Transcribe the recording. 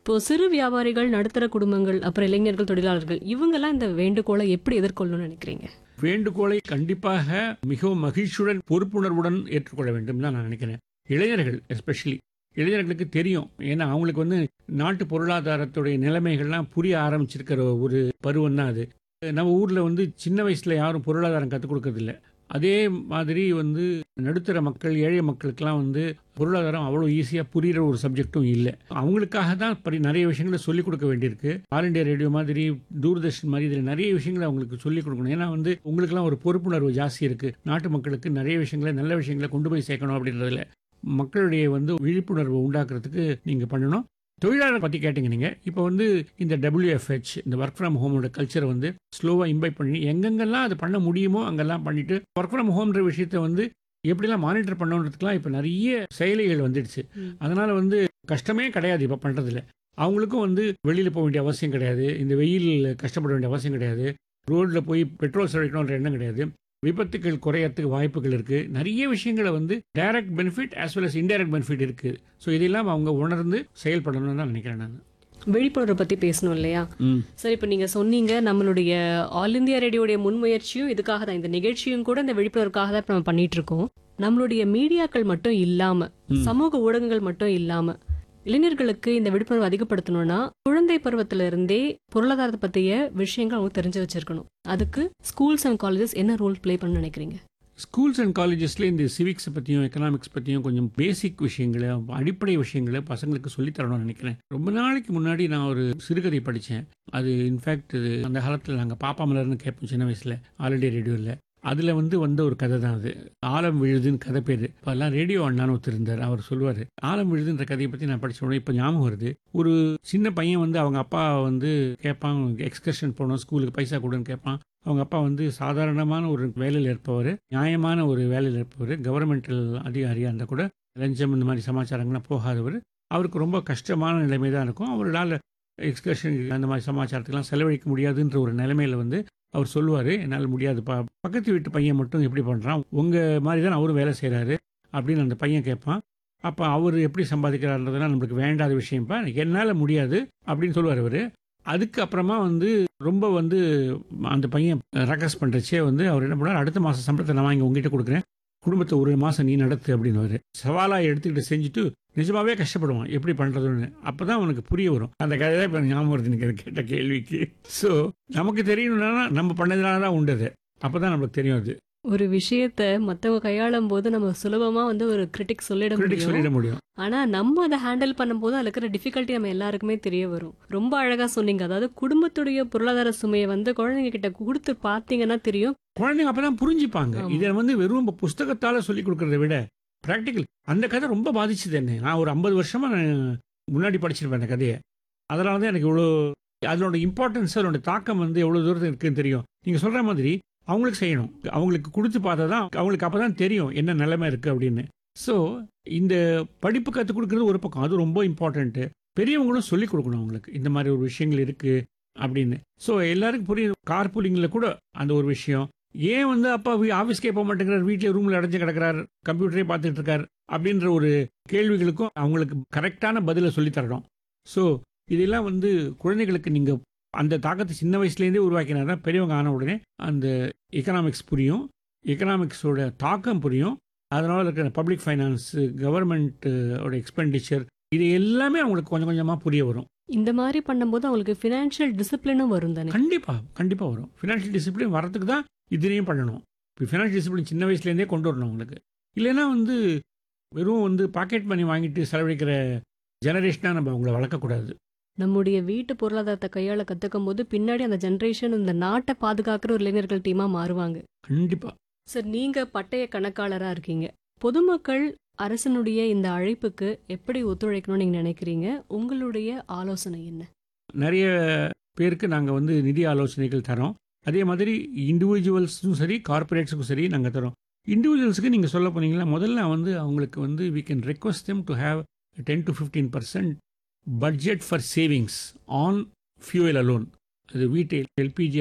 இப்போ சிறு வியாபாரிகள் நடுத்தர குடும்பங்கள் அப்புறம் இளைஞர்கள் தொழிலாளர்கள் இவங்கெல்லாம் இந்த வேண்டுகோளை எப்படி எதிர்கொள்ளணும்னு நினைக்கிறீங்க வேண்டுகோளை கண்டிப்பாக மிகவும் மகிழ்ச்சியுடன் பொறுப்புணர்வுடன் ஏற்றுக்கொள்ள வேண்டும் தான் நான் நினைக்கிறேன் இளைஞர்கள் எஸ்பெஷலி இளைஞர்களுக்கு தெரியும் ஏன்னா அவங்களுக்கு வந்து நாட்டு பொருளாதாரத்துடைய நிலைமைகள்லாம் புரிய ஆரம்பிச்சிருக்கிற ஒரு பருவம் தான் அது நம்ம ஊரில் வந்து சின்ன வயசில் யாரும் பொருளாதாரம் கற்றுக் கொடுக்கறதில்ல அதே மாதிரி வந்து நடுத்தர மக்கள் ஏழை மக்களுக்கெல்லாம் வந்து பொருளாதாரம் அவ்வளோ ஈஸியாக புரிகிற ஒரு சப்ஜெக்ட்டும் இல்லை அவங்களுக்காக தான் படி நிறைய விஷயங்களை சொல்லிக் கொடுக்க வேண்டியிருக்கு ஆல் இண்டியா ரேடியோ மாதிரி தூர்தர்ஷன் மாதிரி இதில் நிறைய விஷயங்களை அவங்களுக்கு சொல்லிக் கொடுக்கணும் ஏன்னா வந்து உங்களுக்கெல்லாம் ஒரு பொறுப்புணர்வு ஜாஸ்தி இருக்குது நாட்டு மக்களுக்கு நிறைய விஷயங்களை நல்ல விஷயங்களை கொண்டு போய் சேர்க்கணும் அப்படின்றதுல மக்களுடைய வந்து விழிப்புணர்வு உண்டாக்குறதுக்கு நீங்கள் பண்ணணும் தொழிலாளர் பற்றி கேட்டீங்க நீங்கள் இப்போ வந்து இந்த WFH இந்த ஒர்க் ஃப்ரம் ஹோமோட கல்ச்சரை வந்து ஸ்லோவாக இம்பைட் பண்ணி எங்கெங்கெல்லாம் அது பண்ண முடியுமோ அங்கெல்லாம் பண்ணிட்டு ஒர்க் ஃப்ரம் ஹோம்ன்ற விஷயத்தை வந்து எப்படிலாம் மானிட்டர் பண்ணணுன்றதுக்குலாம் இப்போ நிறைய செயலிகள் வந்துடுச்சு ம். அதனால வந்து கஷ்டமே கிடையாது இப்போ பண்ணுறதுல அவங்களுக்கும் வந்து வெளியில் போக வேண்டிய அவசியம் கிடையாது இந்த வெயில் கஷ்டப்பட வேண்டிய அவசியம் கிடையாது ரோட்டில் போய் பெட்ரோல் செலவிக்கணுன்ற எண்ணம் கிடையாது விபத்துக்கள் குறையறதுக்கு வாய்ப்புகள் இருக்கு நிறைய விஷயங்களை வந்து direct benefit as well as indirect benefit இருக்கு ஸோ இதெல்லாம் அவங்க உணர்ந்து செயல்படணும்னு தான் நினைக்கிறேன் நான் விழிப்புணர்வை பத்தி பேசணும் இல்லையா சரி இப்போ நீங்க சொன்னீங்க நம்மளுடைய ஆல் இந்தியா ரேடியோடைய முன்முயற்சியும் இதுக்காக தான் இந்த நிகழ்ச்சியும் கூட இந்த விழிப்புணர்வுக்காக தான் இப்ப நம்ம பண்ணிட்டு இருக்கோம் நம்மளுடைய மீடியாக்கள் மட்டும் இல்லாம ம். சமூக ஊடகங்கள் மட்டும் இல்லாம இளைஞர்களுக்கு இந்த விழிப்புணர்வு அதிகப்படுத்தணும்னா குழந்தை பருவத்துல இருந்தே பொருளாதாரத்தை பத்திய விஷயங்கள் அவங்க தெரிஞ்சு வச்சிருக்கணும் அதுக்கு ஸ்கூல்ஸ் அண்ட் காலேஜஸ் என்ன ரோல் ப்ளே பண்ண நினைக்கிறீங்க ஸ்கூல்ஸ் அண்ட் காலேஜஸ்ல இந்த சிவிக்ஸை பற்றியும் எக்கனாமிக்ஸ் பற்றியும் கொஞ்சம் பேசிக் விஷயங்களை அடிப்படை விஷயங்களை பசங்களுக்கு சொல்லித் தரணும்னு நினைக்கிறேன் ரொம்ப நாளைக்கு முன்னாடி நான் ஒரு சிறுகதை படித்தேன் அது இன்ஃபேக்ட் அந்த காலத்தில் நாங்கள் பாப்பா மலர்னு கேட்போம் சின்ன வயசில் ஆல்ரெடி ரேடியோவில் அதில் வந்து வந்த ஒரு கதை தான் அது ஆலம் விழுதுன்னு கதை பேர் இப்போல்லாம் ரேடியோ அண்ணான்னு ஒருத்தர் இருந்தார் அவர் சொல்லுவார் ஆலம் விழுதுன்ற கதையை பற்றி நான் படிச்ச உடனே இப்போ ஞாபகம் வருது ஒரு சின்ன பையன் வந்து அவங்க அப்பா வந்து கேட்பான் எக்ஸ்கர்ஷன் போகணும் ஸ்கூலுக்கு பைசா கொடுன்னு கேட்பான் அவங்க அப்பா வந்து சாதாரணமான ஒரு வேலையில் இருப்பவர் நியாயமான ஒரு வேலையில் இருப்பவர் கவர்மெண்டல் அதிகாரியாக இருந்தால் கூட லஞ்சம் இந்த மாதிரி சமாச்சாரங்கள்லாம் போகாதவர் அவருக்கு ரொம்ப கஷ்டமான நிலைமை தான் இருக்கும் அவரால் எக்ஸ்கர்ஷன் அந்த மாதிரி சமாச்சாரத்துக்கெல்லாம் செலவழிக்க முடியாதுன்ற ஒரு நிலைமையில வந்து அவர் சொல்லுவார் என்னால் முடியாதுப்பா பக்கத்து வீட்டு பையன் மட்டும் எப்படி பண்ணுறான் உங்கள் மாதிரி தான் அவரும் வேலை செய்கிறாரு அப்படின்னு அந்த பையன் கேட்பான் அப்போ அவர் எப்படி சம்பாதிக்கிறாருன்றதுலாம் நம்மளுக்கு வேண்டாத விஷயம்ப்பா என்னால் முடியாது அப்படின்னு சொல்லுவார் அவர் அதுக்கு அப்புறமா வந்து ரொம்ப வந்து அந்த பையன் ரெக்வஸ்ட் பண்ணுறச்சே வந்து அவர் என்ன பண்ணார் அடுத்த மாதம் சம்பளத்தை நான் வாங்கி உங்ககிட்ட கொடுக்குறேன் குடும்பத்தை ஒரு மாதம் நீ நடத்து அப்படின்னு சவாலாக எடுத்துக்கிட்டு செஞ்சுட்டு நிஜமாவே கஷ்டப்படுவான் எப்படி பண்ணுறதுன்னு அப்போ தான் உனக்கு புரிய வரும் அந்த கதை தான் இப்போ ஞாபகம் வருது எனக்கு அது கேட்ட கேள்விக்கு ஸோ நமக்கு தெரியணும்னா நம்ம பண்ணதுனால தான் உண்டது அப்போ தான் நம்மளுக்கு தெரியும் அது ஒரு விஷயத்த மத்தவங்க கையாளும் போது நம்ம சுலபமா வந்து ஒரு கிரிட்டிக் சொல்லிட கிரிட்டிக் முடியும் சொல்லிட முடியும் ஆனா நம்ம அதை ஹேண்டில் பண்ணும்போது அதுல இருக்கிற டிஃபிகல்ட்டி நம்ம எல்லாருக்குமே தெரிய வரும் ரொம்ப அழகா சொன்னீங்க அதாவது குடும்பத்துடைய பொருளாதார சுமையை வந்து குழந்தைங்க கிட்ட கொடுத்து பாத்தீங்கன்னா தெரியும் குழந்தைங்க அப்பதான் புரிஞ்சுப்பாங்க ஆமா. இதை வந்து வெறும் புஸ்தகத்தால சொல்லி கொடுக்கறத விட ப்ராக்டிக்கல் அந்த கதை ரொம்ப பாதிச்சது என்ன நான் ஒரு ஐம்பது வருஷமா நான் முன்னாடி படிச்சிருப்பேன் அந்த கதையை அதனால தான் எனக்கு இவ்வளோ அதனோட இம்பார்ட்டன்ஸ் அதனோட தாக்கம் வந்து எவ்வளோ தூரத்துக்கு இருக்குன்னு தெரியும் நீங்கள் சொல்கிற மாதிரி அவங்களுக்கு செய்யணும் அவங்களுக்கு கொடுத்து பார்த்தா தான் அவங்களுக்கு அப்போ தான் தெரியும் என்ன நிலைமை இருக்குது அப்படின்னு ஸோ இந்த படிப்பு கற்றுக் கொடுக்குறது ஒரு பக்கம் அது ரொம்ப இம்பார்ட்டண்ட்டு பெரியவங்களும் சொல்லிக் கொடுக்கணும் அவங்களுக்கு இந்த மாதிரி ஒரு விஷயங்கள் இருக்குது அப்படின்னு ஸோ எல்லாருக்கும் புரியும் கார் பூலிங்கில் கூட அந்த ஒரு விஷயம் ஏன் வந்து அப்பா வீ- ஆஃபீஸ்க்கே போக மாட்டேங்கிறார் வீட்டில் ரூமில் அடைஞ்சு கிடக்கிறார் கம்ப்யூட்டரே பார்த்துட்டு இருக்கார் அப்படின்ற ஒரு கேள்விகளுக்கும் அவங்களுக்கு கரெக்டான பதிலை சொல்லித் தரணும் ஸோ இதெல்லாம் வந்து குழந்தைகளுக்கு நீங்கள் அந்த தாக்கத்தை சின்ன வயசுலேருந்தே உருவாக்கினா தான் பெரியவங்க ஆன உடனே அந்த எக்கனாமிக்ஸ் புரியும் எக்கனாமிக்ஸோட தாக்கம் புரியும் அதனால இருக்கிற பப்ளிக் ஃபைனான்ஸ் கவர்மெண்ட்டோட எக்ஸ்பெண்டிச்சர் இது எல்லாமே அவங்களுக்கு கொஞ்சம் கொஞ்சமாக புரிய வரும் இந்த மாதிரி பண்ணும்போது அவங்களுக்கு ஃபினான்ஷியல் டிசிப்ளினும் வரும் தானே கண்டிப்பா கண்டிப்பா வரும் ஃபினான்ஷியல் டிசிப்ளின் வரதுக்கு தான் இதுலேயும் பண்ணணும் இப்போ ஃபினான்ஷியல் டிசிப்ளின் சின்ன வயசுலேருந்தே கொண்டு வரணும் உங்களுக்கு இல்லைன்னா வந்து வெறும் வந்து பாக்கெட் மணி வாங்கிட்டு செலவழிக்கிற ஜெனரேஷனாக நம்ம அவங்கள வளர்க்கக்கூடாது நம்முடைய வீட்டு பொருளாதாரத்தை கையாள கத்துக்கும் போது பின்னாடி அந்த ஜெனரேஷன் இந்த நாட்டை பாதுகாக்கிற ஒரு இளைஞர்கள் டீமா மாறுவாங்க கண்டிப்பா சார் நீங்க பட்டய கணக்காளரா இருக்கீங்க பொதுமக்கள் அரசனுடைய இந்த அழைப்புக்கு எப்படி ஒத்துழைக்கணும்னு நீங்க நினைக்கிறீங்க உங்களுடைய ஆலோசனை என்ன நிறைய பேருக்கு நாங்கள் வந்து நிதி ஆலோசனைகள் தரோம் அதே மாதிரி இண்டிவிஜுவல்ஸும் சரி கார்பரேட்ஸுக்கும் சரி நாங்கள் தரோம் இண்டிவிஜுவல்ஸுக்கு நீங்கள் சொல்ல போனீங்களா முதல்ல வந்து அவங்களுக்கு வந்து we can request them to have ten to fifteen percent budget for savings on fuel alone அது வீட்டு எல்பிஜி